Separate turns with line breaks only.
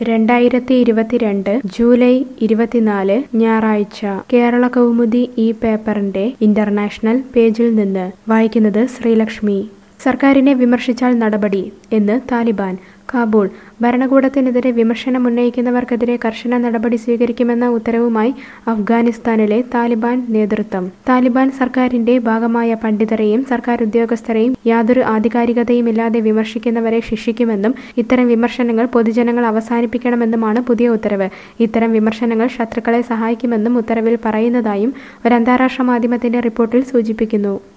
രണ്ടായിരത്തി ഇരുപത്തിരണ്ട് ജൂലൈ ഇരുപത്തിനാല് ഞായറാഴ്ച കേരള കൗമുദി ഈ പേപ്പറിന്റെ ഇന്റർനാഷണൽ പേജിൽ നിന്ന് വായിക്കുന്നത് ശ്രീലക്ഷ്മി സർക്കാരിനെ വിമർശിച്ചാൽ നടപടി എന്ന് താലിബാൻ കാബൂൾ ഭരണകൂടത്തിനെതിരെ വിമർശനമുന്നയിക്കുന്നവർക്കെതിരെ കർശന നടപടി സ്വീകരിക്കുമെന്ന ഉത്തരവുമായി അഫ്ഗാനിസ്ഥാനിലെ താലിബാൻ നേതൃത്വം താലിബാൻ സർക്കാരിന്റെ ഭാഗമായ പണ്ഡിതരെയും സർക്കാർ ഉദ്യോഗസ്ഥരെയും യാതൊരു ആധികാരികതയുമില്ലാതെ വിമർശിക്കുന്നവരെ ശിക്ഷിക്കുമെന്നും ഇത്തരം വിമർശനങ്ങൾ പൊതുജനങ്ങൾ അവസാനിപ്പിക്കണമെന്നുമാണ് പുതിയ ഉത്തരവ് ഇത്തരം വിമർശനങ്ങൾ ശത്രുക്കളെ സഹായിക്കുമെന്നും ഉത്തരവിൽ പറയുന്നതായും ഒരു അന്താരാഷ്ട്ര മാധ്യമത്തിന്റെ റിപ്പോർട്ടിൽ സൂചിപ്പിക്കുന്നു